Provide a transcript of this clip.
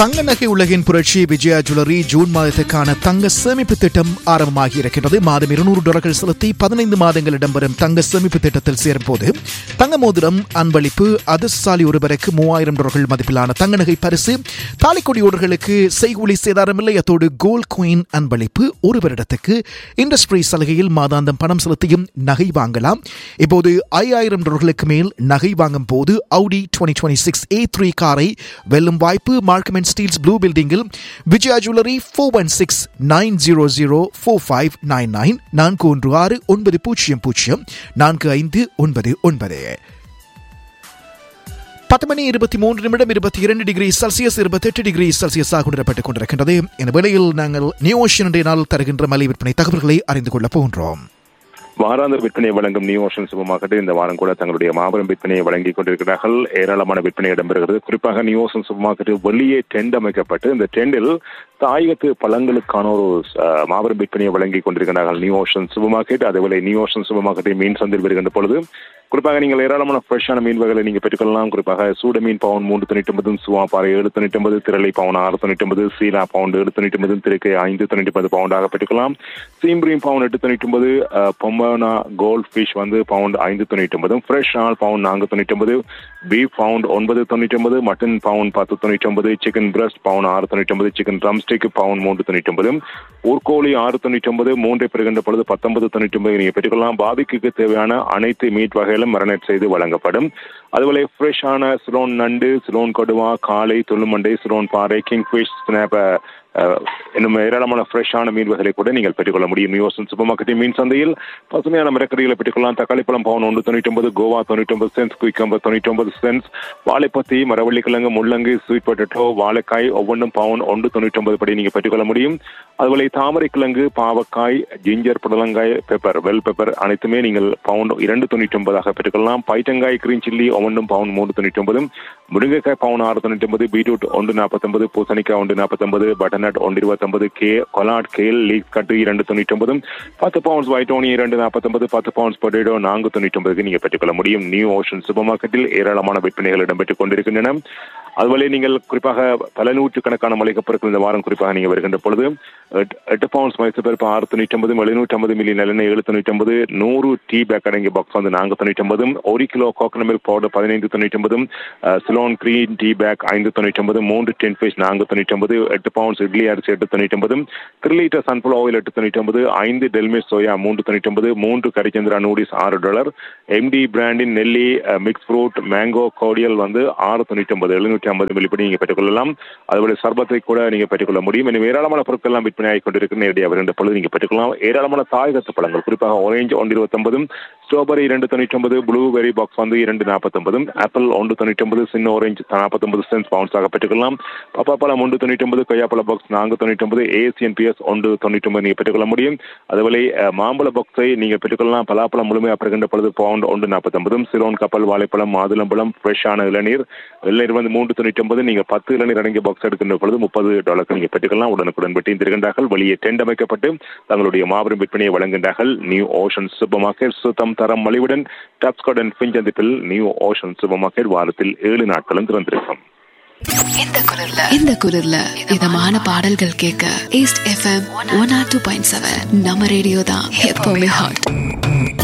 தங்க நகை உலகின் புரட்சி விஜயா ஜுவல்லரி ஜூன் மாதத்துக்கான தங்க சேமிப்பு திட்டம் ஆரம்பமாகி இருக்கின்றது மாதம் இருநூறு டாலர்கள் செலுத்தி பதினைந்து மாதங்கள் இடம்பெறும் தங்க சேமிப்பு திட்டத்தில் சேரும் போது தங்க மோதிரம் அன்பளிப்பு அதிர்ஷ்டசாலி ஒருவருக்கு மூவாயிரம் டாலர்கள் மதிப்பிலான தங்க நகை பரிசு தாலிக்கொடியோர்களுக்கு செய்கூலி சேதாரமில்லை அத்தோடு கோல்ட் குயின் அன்பளிப்பு ஒரு வருடத்துக்கு இண்டஸ்ட்ரி சலுகையில் மாதாந்தம் பணம் செலுத்தியும் நகை வாங்கலாம் இப்போது ஐயாயிரம் டாலர்களுக்கு மேல் நகை வாங்கும் போது Audi twenty twenty six A three காரை வெல்லும் வாய்ப்பு மார்க்கம் அண்ட் ஸ்டீல்ஸ் ப்ளூ பில்டிங்கில் Vijaya jewellery four one six nine zero zero four five nine nine நான்கு ஒன்று ஆறு ஒன்பது பூஜ்ஜியம் பூஜ்ஜியம் நான்கு ஐந்து ஒன்பது ஒன்பது பத்து மணி இருபத்தி மூன்று நிமிடம் இருபத்தி இரண்டு டிகிரி செல்சியஸ் இருபத்தெட்டு டிகிரி செல்சியஸாக உணரப்பட்டுக் கொண்டிருக்கின்றது இந்த வேளையில் நாங்கள் நியூ ஓஷன் நாள் தருகின்ற மலை விற்பனை தகவல்களை அறிந்து கொள்ளப் போகின்றோம் வாராந்த விற்பனையை வழங்கும் நியூ ஓஷன் சூப்பர் மார்க்கெட் இந்த வாரம் கூட தங்களுடைய மாபெரும் விற்பனையை வழங்கிக் கொண்டிருக்கிறார்கள் ஏராளமான விற்பனை இடம்பெறுகிறது குறிப்பாக நியூ ஓஷன் சூப்பர் மார்க்கெட் வெளியே டெண்ட் அமைக்கப்பட்டு இந்த டெண்டில் தாயகத்து பழங்களுக்கான ஒரு அஹ், மாபெரும் விற்பனையை வழங்கிக் கொண்டிருக்கிறார்கள் நியூ ஓஷன் சூப்பர் மார்க்கெட் அதேபோல நியூ ஓஷன் சூப்பர் மார்க்கெட்டை மீன் சந்தையில் வருகின்ற பொழுது குறிப்பாக நீங்கள் ஏராளமான ஃப்ரெஷ்ஷான மீன் வகைகளை நீங்கள் பெற்றுக்கொள்ளலாம் குறிப்பாக சூட மீன் பவுன் மூன்று தொண்ணூற்றி ஒன்பது சுவா பாறை ஏழு தொண்ணூற்றி ஒன்பது திரளை பவுன் ஆறு தொண்ணூற்றி ஒன்பது சீலா பவுண்ட் ஏழு தொண்ணூற்றி ஒன்பது திருக்கை ஐந்து தொண்ணூற்றி ஒன்பது பவுண்டாக பெற்றுக்கலாம் சீம்ப்ரீம் பவுன் எட்டு தொண்ணூற்றி ஒன்பது பொம்மனா கோல்ட் ஃபிஷ் வந்து பவுண்ட் ஐந்து தொண்ணூற்றி ஒன்பது ஃப்ரெஷ் ஆல் பவுண்ட் நான்கு தொண்ணூற்றி ஒன்பது பீஃப் பவுண்ட் ஒன்பது தொண்ணூற்றி ஒன்பது மட்டன் பவுண்ட் பத்து தொண்ணூற்றி ஒன்பது சிக்கன் பிரஸ்ட் பவுன் ஆறு தொண்ணூற்றி ஒன்பது சிக்கன் ட்ரம் ஸ்டிக் பவுண்ட் மூன்று தொண்ணூற்றி ஒன்பது ஊர்கோழி ஆறு தொண்ணூற்றி ஒன்பது மூன்றை பெறுகின்ற பொழுது பத்தொன்பது தொண்ணூற்றி ஒன்பது நீங்கள் பெற்றுக்கொள்ளலாம் பாபிக்கு தேவையான அனைத்து மீட் வகைகளும் மரணட் செய்து வழங்கப்படும் அதுபோல ஃப்ரெஷ்ஷான சிலோன் நண்டு சிலோன் கொடுவா காளை துள்ளுமண்டை சிலோன் பாறை கிங் ஃபிஷ் ஸ்னாப் இன்னும் ஏராளமான ஃப்ரெஷ்ஷான மீன் வகைகளை கூட நீங்கள் பெற்றுக்கொள்ள முடியும் யோசன் சூப்பர் மார்க்கெட்டின் மீன் சந்தையில் பசுமையான மிரக்கறிகளை பெற்றுக்கொள்ளலாம் தக்காளி பழம் பவுன் ஒன்று தொண்ணூற்றி ஒன்பது கோவா தொண்ணூற்றி ஒன்பது சென்ஸ் குயிக்கம்பர் தொண்ணூற்றி ஒன்பது சென்ஸ் வாழைப்பத்தி மரவள்ளி கிழங்கு முள்ளங்கு ஸ்வீட் பொட்டேட்டோ வாழைக்காய் ஒவ்வொன்றும் பவுன் ஒன்று தொண்ணூற்றி ஒன்பது படி நீங்கள் பெற்றுக்கொள்ள முடியும் அதுபோல தாமரை கிழங்கு பாவக்காய் ஜிஞ்சர் புடலங்காய் பெப்பர் வெல் பெப்பர் அனைத்துமே நீங்கள் பவுண்ட் இரண்டு தொண்ணூற்றி ஒன்பதாக பெற்றுக்கொள்ளலாம் பைட்டங்காய் கிரீன் சில்லி ஒவ்வொன்றும் பவுண்ட் மூன்று தொண்ணூற்றி ஒன்பது முருங்கைக்காய் பவுன் ஆறு தொண்ணூற்றி ஒன்பது பீட்ரூட் ஒன்று நாற்பத்தொன்பது பூசணிக்காய் ஒன்று நாற்பத்தொன்பது பட்டர்நட் ஒன்று இருபத்தொன்பது கே கொலாட் கேல் லீக் கட்டு இரண்டு தொண்ணூற்றி ஒன்பது பத்து பவுண்ட்ஸ் வைட்டோனி இரண்டு நாற்பத்தொன்பது பத்து பவுண்ட்ஸ் பொட்டேட்டோ நான்கு தொண்ணூற்றி ஒன்பதுக்கு நீங்கள் பெற்றுக்கொள்ள முடியும் நியூ ஓஷன் சூப்பர் மார்க்கெட்டில் ஏராளமான விற்பனைகள் இடம்பெற்றுக் கொண்டிருக்கின்றன அதுபோல நீங்கள் குறிப்பாக பல நூற்றுக்கணக்கான மளிகை பொருட்கள் இந்த வாரம் குறிப்பாக நீங்கள் வருகின்ற பொழுது எட்டு- எட்டு பவுண்ட்ஸ் மைசூர் பருப்பு ஆறு தொண்ணூற்றி ஒன்பது எழுநூற்றி ஐம்பது மில்லி நல்லெண்ணெய் ஏழு தொண்ணூற்றி ஒன்பது நூறு டீ பேக் அடங்கிய பாக்ஸ் வந்து நான்கு தொண்ணூற்றி ஒன்பது ஒரு கிலோ கோகனட் மில்க் பவுடர் பதினைந்து தொண்ணூற்றி ஒன்பது சிலோன் கிரீன் டீ பேக் ஐந்து தொண்ணூற்றி ஒன்பது மூன்று டென் ஃபிஷ் நான்கு தொண்ணூற்றி ஒன்பது எட்டு பவுண்ட்ஸ் இட்லி அரிசி எட்டு தொண்ணூற்றி ஒன்பது த்ரீ லிட்டர் சன்ஃபிளவர் ஆயில் எட்டு தொண்ணூற்றி ஒன்பது ஐந்து டெல்மிஸ் சோயா மூன்று தொண்ணூற்றி ஒன்பது மூன்று கரிச்சந்திரா நூடிஸ் ஆறு டாலர் எம்டி பிராண்டின் நெல்லி மிக்ஸ் ஃப்ரூட் மேங்கோ கோடியல் வந்து ஆறு தொண்ணூற்றி ஒன்பது எழுநூற்றி ஐம்பது மில்லிப்படி நீங்கள் பெற்றுக்கொள்ளலாம் அதுபோல சர்பத்தை கூட நீங்கள் பெற்றுக்கொள்ள முடியும் எனவே ஏராளமான பொருட்கள் எல்லாம் விற்பனை ஆகிக் கொண்டிருக்கிற நேரடியாக வருகின்ற பொழுது நீங்கள் பெற்றுக்கொள்ளலாம் ஏராளமான தாயகத்து பழங்கள் குறிப்பாக ஆரஞ்சு ஒன்று இருபத்தொன்பது ஸ்ட்ராபெரி இரண்டு தொண்ணூற்றி ஒன்பது ப்ளூபெரி பாக்ஸ் வந்து இரண்டு நாற்பத்தொன்பது ஆப்பிள் ஒன்று தொண்ணூற்றி ஒன்பது சின்ன ஆரஞ்சு நாற்பத்தொன்பது சென்ஸ் பவுன்ஸாக பெற்றுக்கொள்ளலாம் பப்பாப்பழம் ஒன்று தொண்ணூற்றி ஒன்பது கொய்யாப்பழ பாக்ஸ் நான்கு தொண்ணூற்றி ஒன்பது ஏசியன் பிஎஸ் ஒன்று தொண்ணூற்றி ஒன்பது நீங்கள் பெற்றுக்கொள்ள முடியும் அதுபோல அஹ், மாம்பழ பாக்ஸை நீங்கள் பெற்றுக்கொள்ளலாம் பலாப்பழம் முழுமையாக பெறுகின்ற பொழுது பவுண்ட் ஒன்று நாற்பத்தொன்பது சிலோன் கப்பல் வாழைப்பழம் மாதுளம்பழம் ஃப்ரெஷ்ஷான இளநீர் இளநீர் வந்து மூன்று தொண்ணூற்றி ஒன்பது நீங்கள் பத்து இளநீர் அடங்கிய பாக்ஸ் எடுக்கின்ற பொழுது முப்பது டாலருக்கு நீங்கள் பெற்றுக்கொள்ளலாம் உடனுக்குடன் வெட்டி தருகின்றார்கள் வெளியே டெண்ட் அமைக்கப்பட்டு தங்களுடைய மாபெரும் விற்பனையை வழங்குகின்றார்கள் நியூ ஓஷன் சூப்பர் மார்க்கெட் சுத்தம் தரம் மலிவுடன் டாப்ஸ்காட் அண்ட் பிஞ்சந்திப்பில் நியூ ஓஷன் சூப்பர் மார்க்கெட் வாரத்தில் ஏழு நாட்களும் திறந்திருக்கும் இந்த குரல்ல இந்த குரல்ல இதமான பாடல்கள் கேட்க ஈஸ்ட் எஃப்எம் ஒன் ஆர் டூ பாயிண்ட் செவன் நம்ம ரேடியோ தான் எப்பவுமே ஹாட்